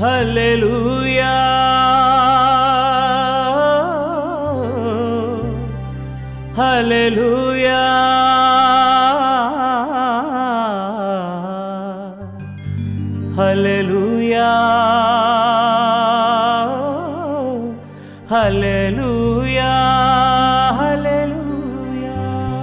హల్లెలూయా హల్లెలూయా హల్లెలూయా హల్లెలూయా హల్లెలూయా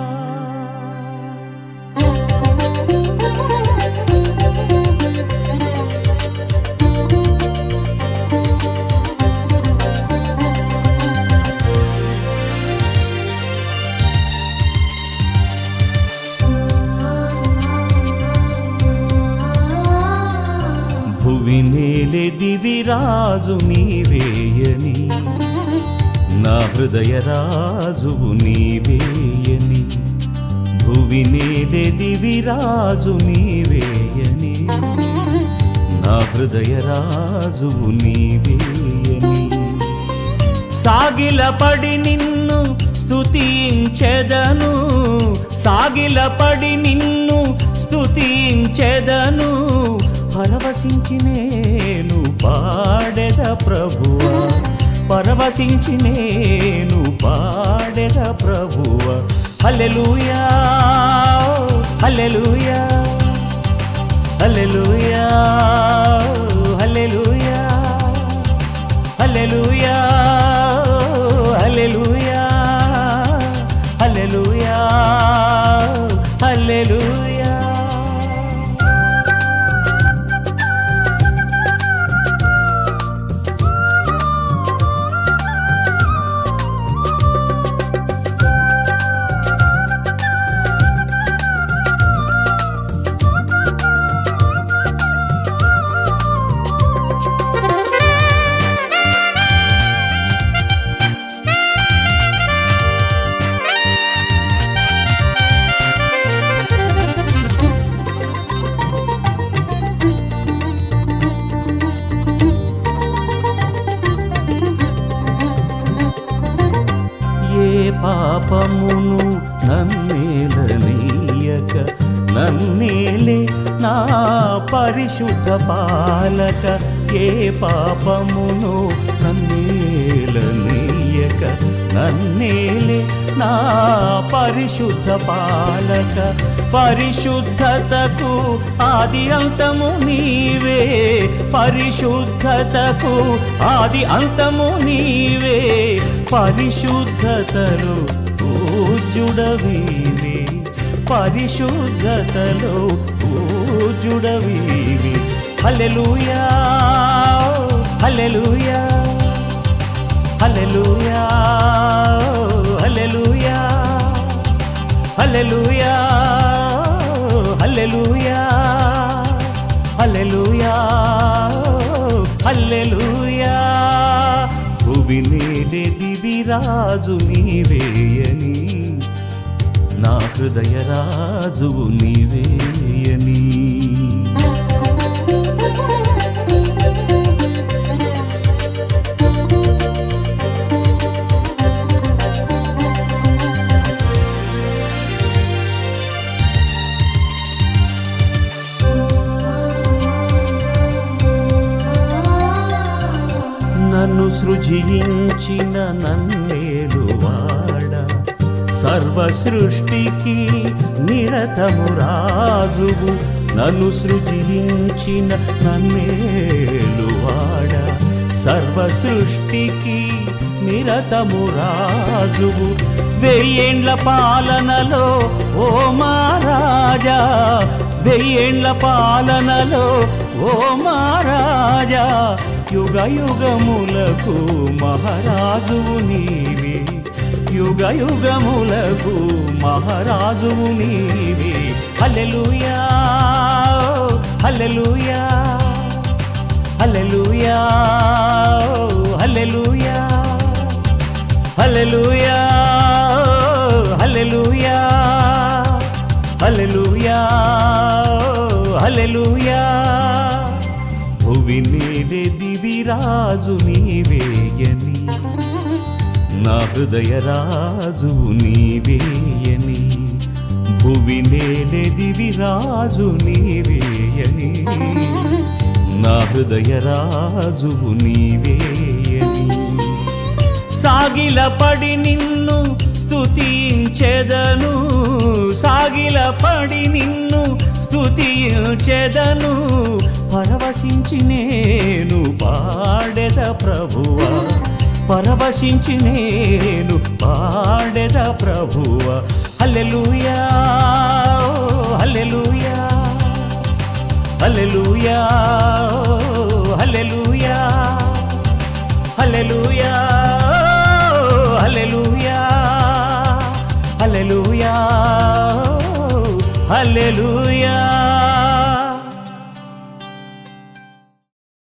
భువి నేలే దివిరాజు నీవేయని నా హృదయ రాజువు నీవేయని భువి నేలే దివిరాజు నీవేయని నా హృదయ రాజువు నీవేయని సాగిలపడి నిన్ను స్తుతించెదను సాగిలపడి నిన్ను స్తుతించెదను పరవశించి నేను పాడెద ప్రభువ పరవశించి నేను పాడెద ప్రభువ హల్లెలూయా హల్లెలూయా హల్లెలూయా హల్లెలూయా హల్లెలూయా హల్లెలూయా హల్లెలూయా హల్లెలూయా ఏ పాపమును నన్నేలనీయక నన్నేలే నా పరిశుద్ధ పాలక ఏ పాపమును నన్నేలనీయక నన్నేలే నా పరిశుద్ధ పాలక పరిశుద్ధతకు ఆది అంతము నీవే పరిశుద్ధతకు ఆది అంతము నీవే పరిశుద్ధతలో పూజుడవీవి పరిశుద్ధతలో పూజుడవీవి హల్లెలూయా హల్లెలూయా హల్లెలూయా హల్లెలూయా హల్లెలూయా హల్లెలూయా హల్లెలూయా హల్లెలూయా భువి నేలే దివిరాజు నీవేయని నా హృదయ రాజువు నీవేయని నన్ను సృజించిన నన్నేలువాడ సర్వ సృష్టికి నిరతము రాజువు నన్ను సృజించిన నన్నేలువాడ సర్వ సృష్టికి నిరతము రాజువు వెయ్యేండ్ల పాలనలో ఓ మహారాజా వెయ్యేండ్ల పాలనలో ఓ మహారాజా యుగ యుగములకు మహారాజువు నీవే యుగ యుగములకు మహారాజువు నీవే హల్లెలూయా హల్లెలూయా హల్లెలూయా హల్లెలూయా హల్లెలూయా హల్లెలూయా హల్లెలూయా హల్లెలూయా భువి నీవే దివిరాజు నీవేయని నా హృదయ రాజు నీవేయని భువి నేలే దివిరాజు నీవేయని నా హృదయ రాజువు నీవేయని సాగిలపడి నిన్ను స్తుతించెదను సాగిలపడి నిన్ను స్తుతించెదను పరవశించి నేను పాడెద ప్రభువా పరవశించి నేను పాడెద ప్రభువా హల్లెలూయా ఓ హల్లెలూయా హల్లెలూయా ఓ హల్లెలూయా హల్లెలూయా హల్లెలూయా హల్లెలూయా హల్లెలూయా